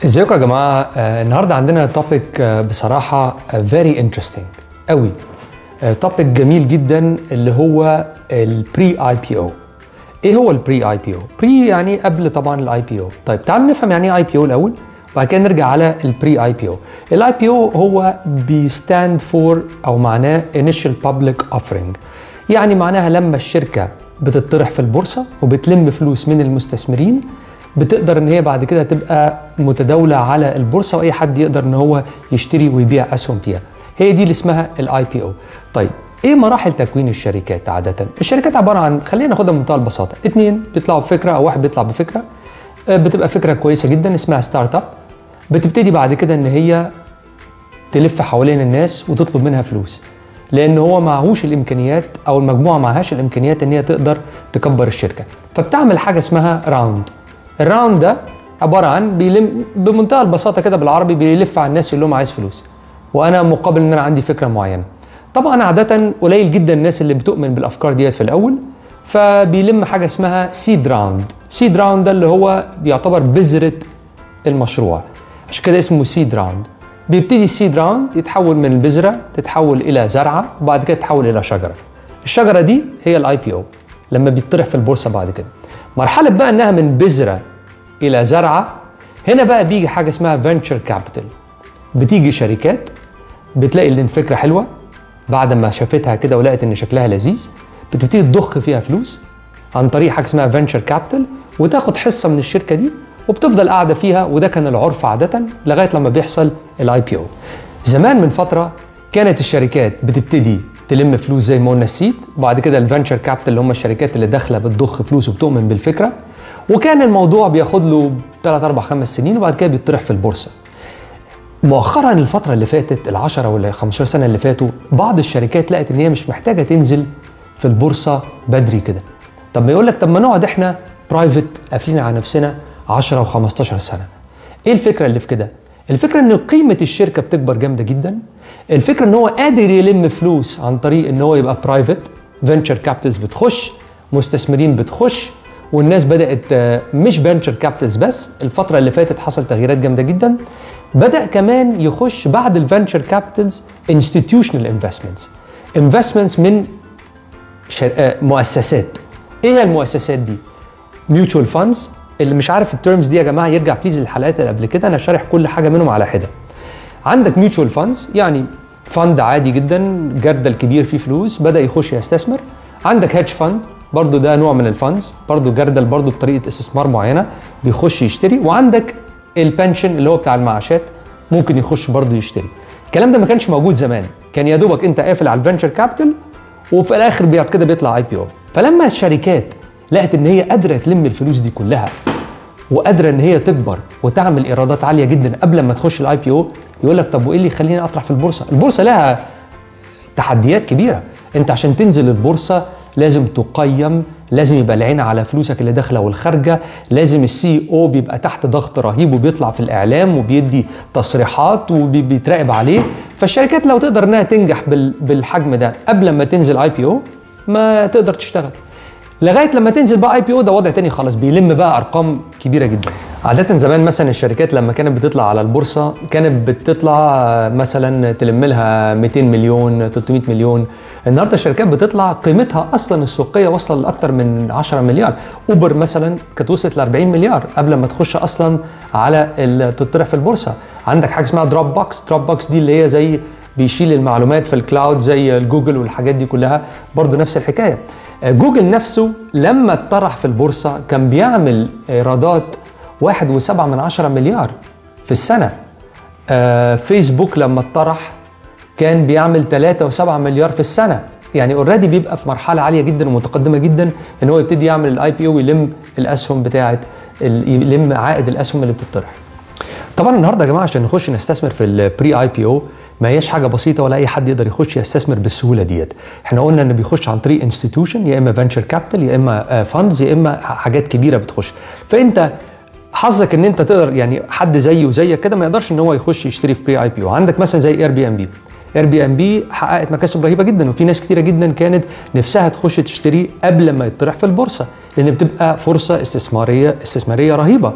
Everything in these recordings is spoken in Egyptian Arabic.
ازيكم يا جماعه آه النهارده عندنا توبيك آه بصراحه فيري انترستنج قوي توبيك جميل جدا اللي هو البري اي بي او ايه هو البري اي بي او بري يعني قبل طبعا الاي بي او طيب تعالوا نفهم يعني ايه اي بي او الاول وبعد كده نرجع على البري اي بي او الاي بي او هو بيستاند فور او معناه انيشال بابليك اوفرنج يعني معناها لما الشركه بتطرح في البورصه وبتلم فلوس من المستثمرين بتقدر ان هي بعد كده تبقى متداوله على البورصه واي حد يقدر ان هو يشتري ويبيع اسهم فيها هي دي اللي اسمها الاي بي او طيب ايه مراحل تكوين الشركات عاده الشركات عباره عن خلينا ناخدها بمنتهى البساطه اتنين بيطلعوا بفكره او واحد بيطلع بفكره بتبقى فكره كويسه جدا اسمها ستارت اب بتبتدي بعد كده ان هي تلف حوالين الناس وتطلب منها فلوس لان هو معهوش الامكانيات او المجموعه معهاش الامكانيات ان هي تقدر تكبر الشركه فبتعمل حاجه اسمها راوند الراوند ده عباره عن بيلم بمنتهى البساطه كده بالعربي بيلف على الناس يقول لهم عايز فلوس وانا مقابل ان انا عندي فكره معينه طبعا عاده قليل جدا الناس اللي بتؤمن بالافكار ديت في الاول فبيلم حاجه اسمها سيد راوند سيد راوند ده اللي هو بيعتبر بذره المشروع عشان كده اسمه سيد راوند بيبتدي السيد راوند يتحول من البذره تتحول الى زرعه وبعد كده تتحول الى شجره الشجره دي هي الاي بي او لما بيطرح في البورصه بعد كده مرحله بقى انها من بذره الى زرعه هنا بقى بيجي حاجه اسمها فينتشر كابيتال بتيجي شركات بتلاقي ان الفكره حلوه بعد ما شافتها كده ولقت ان شكلها لذيذ بتبتدي تضخ فيها فلوس عن طريق حاجه اسمها فينتشر كابيتال وتاخد حصه من الشركه دي وبتفضل قاعده فيها وده كان العرف عاده لغايه لما بيحصل الاي بي او زمان من فتره كانت الشركات بتبتدي تلم فلوس زي ما قلنا السيد وبعد كده الفينتشر كابيتال اللي هم الشركات اللي داخله بتضخ فلوس وبتؤمن بالفكره وكان الموضوع بياخد له 3 4 5 سنين وبعد كده بيطرح في البورصه مؤخرا الفتره اللي فاتت ال10 ولا 15 سنه اللي فاتوا بعض الشركات لقت ان هي مش محتاجه تنزل في البورصه بدري كده طب ما يقول لك طب ما نقعد احنا برايفت قافلين على نفسنا 10 و15 سنه ايه الفكره اللي في كده الفكره ان قيمه الشركه بتكبر جامده جدا الفكره ان هو قادر يلم فلوس عن طريق ان هو يبقى برايفت فينتشر كابيتالز بتخش مستثمرين بتخش والناس بدات مش فينتشر كابيتالز بس الفتره اللي فاتت حصل تغييرات جامده جدا بدا كمان يخش بعد الفينتشر كابيتالز انستتيوشنال انفستمنتس انفستمنتس من مؤسسات ايه هي المؤسسات دي ميوتشوال فاندز اللي مش عارف الترمز دي يا جماعه يرجع بليز للحلقات اللي قبل كده انا شارح كل حاجه منهم على حده عندك ميوتشوال فاندز يعني فند عادي جدا جردل كبير فيه فلوس بدا يخش يستثمر عندك هيدج فند برضو ده نوع من الفاندز برضو جردل برضو بطريقه استثمار معينه بيخش يشتري وعندك البنشن اللي هو بتاع المعاشات ممكن يخش برضو يشتري الكلام ده ما كانش موجود زمان كان يا دوبك انت قافل على الفينشر كابيتال وفي الاخر بعد كده بيطلع اي بي او فلما الشركات لقت ان هي قادره تلم الفلوس دي كلها وقادره ان هي تكبر وتعمل ايرادات عاليه جدا قبل ما تخش الاي بي او يقول لك طب وايه اللي يخليني اطرح في البورصه البورصه لها تحديات كبيره انت عشان تنزل البورصه لازم تقيم لازم يبقى العين على فلوسك اللي داخله والخارجه لازم السي او بيبقى تحت ضغط رهيب وبيطلع في الاعلام وبيدي تصريحات وبيتراقب عليه فالشركات لو تقدر انها تنجح بالحجم ده قبل ما تنزل اي بي او ما تقدر تشتغل لغايه لما تنزل بقى اي بي او ده وضع تاني خالص بيلم بقى ارقام كبيره جدا عادة زمان مثلا الشركات لما كانت بتطلع على البورصة كانت بتطلع مثلا تلم لها 200 مليون 300 مليون النهارده الشركات بتطلع قيمتها اصلا السوقية واصلة لاكثر من 10 مليار اوبر مثلا كانت وصلت ل 40 مليار قبل ما تخش اصلا على تطرح في البورصة عندك حاجة اسمها دروب بوكس دروب بوكس دي اللي هي زي بيشيل المعلومات في الكلاود زي الجوجل والحاجات دي كلها برضو نفس الحكاية جوجل نفسه لما اتطرح في البورصة كان بيعمل ايرادات واحد وسبعة من عشرة مليار في السنة آه فيسبوك لما اتطرح كان بيعمل ثلاثة وسبعة مليار في السنة يعني اوريدي بيبقى في مرحلة عالية جدا ومتقدمة جدا ان هو يبتدي يعمل الاي بي او ويلم الاسهم بتاعة يلم عائد الاسهم اللي بتطرح طبعا النهارده يا جماعه عشان نخش نستثمر في البري اي بي او ما هياش حاجه بسيطه ولا اي حد يقدر يخش يستثمر بالسهوله ديت احنا قلنا ان بيخش عن طريق انستتيوشن يا اما فينشر كابيتال يا اما فاندز يا اما حاجات كبيره بتخش فانت حظك ان انت تقدر يعني حد زيي وزيك كده ما يقدرش ان هو يخش يشتري في بري اي بي او عندك مثلا زي اير بي ام بي اير بي ام بي حققت مكاسب رهيبه جدا وفي ناس كتيره جدا كانت نفسها تخش تشتري قبل ما يطرح في البورصه لان بتبقى فرصه استثماريه استثماريه رهيبه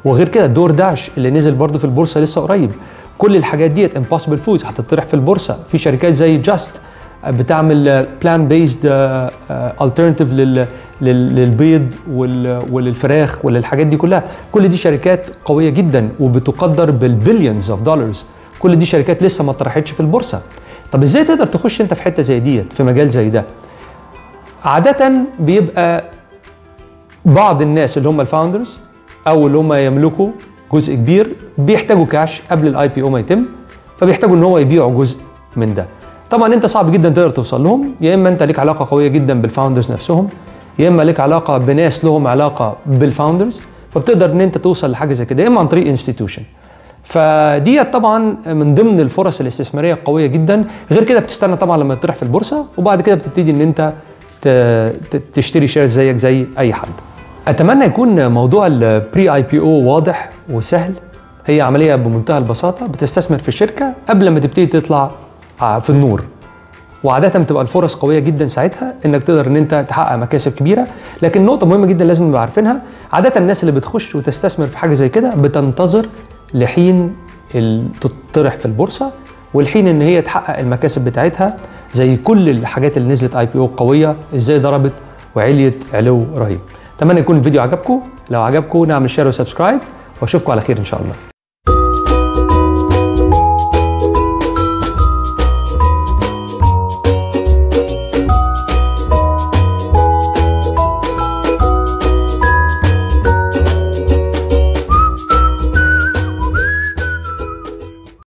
وغير كده دور داش اللي نزل برضه في البورصه لسه قريب كل الحاجات ديت امبوسيبل فودز هتطرح في البورصه في شركات زي جاست بتعمل بلان بيزد الترناتيف للبيض وال- وللفراخ وللحاجات دي كلها كل دي شركات قويه جدا وبتقدر بالبليونز اوف دولارز كل دي شركات لسه ما طرحتش في البورصه طب ازاي تقدر تخش انت في حته زي ديت في مجال زي ده عاده بيبقى بعض الناس اللي هم الفاوندرز او اللي هم يملكوا جزء كبير بيحتاجوا كاش قبل الاي بي او ما يتم فبيحتاجوا ان هو يبيعوا جزء من ده طبعا انت صعب جدا تقدر توصل لهم يا اما انت ليك علاقه قويه جدا بالفاوندرز نفسهم يا اما ليك علاقه بناس لهم علاقه بالفاوندرز فبتقدر ان انت توصل لحاجه زي كده يا اما عن طريق انستتيوشن فديت طبعا من ضمن الفرص الاستثماريه القويه جدا غير كده بتستنى طبعا لما يطرح في البورصه وبعد كده بتبتدي ان انت ت- ت- تشتري شيرز زيك زي اي حد اتمنى يكون موضوع البري اي بي او واضح وسهل هي عمليه بمنتهى البساطه بتستثمر في الشركه قبل ما تبتدي تطلع ع- في النور وعاده بتبقى الفرص قويه جدا ساعتها انك تقدر ان انت تحقق مكاسب كبيره لكن نقطه مهمه جدا لازم نبقى عارفينها عاده الناس اللي بتخش وتستثمر في حاجه زي كده بتنتظر لحين ال- تطرح في البورصه والحين ان هي تحقق المكاسب بتاعتها زي كل الحاجات اللي نزلت اي بي او قويه ازاي ضربت وعليت علو رهيب اتمنى يكون الفيديو عجبكم لو عجبكم نعمل شير وسبسكرايب واشوفكم على خير ان شاء الله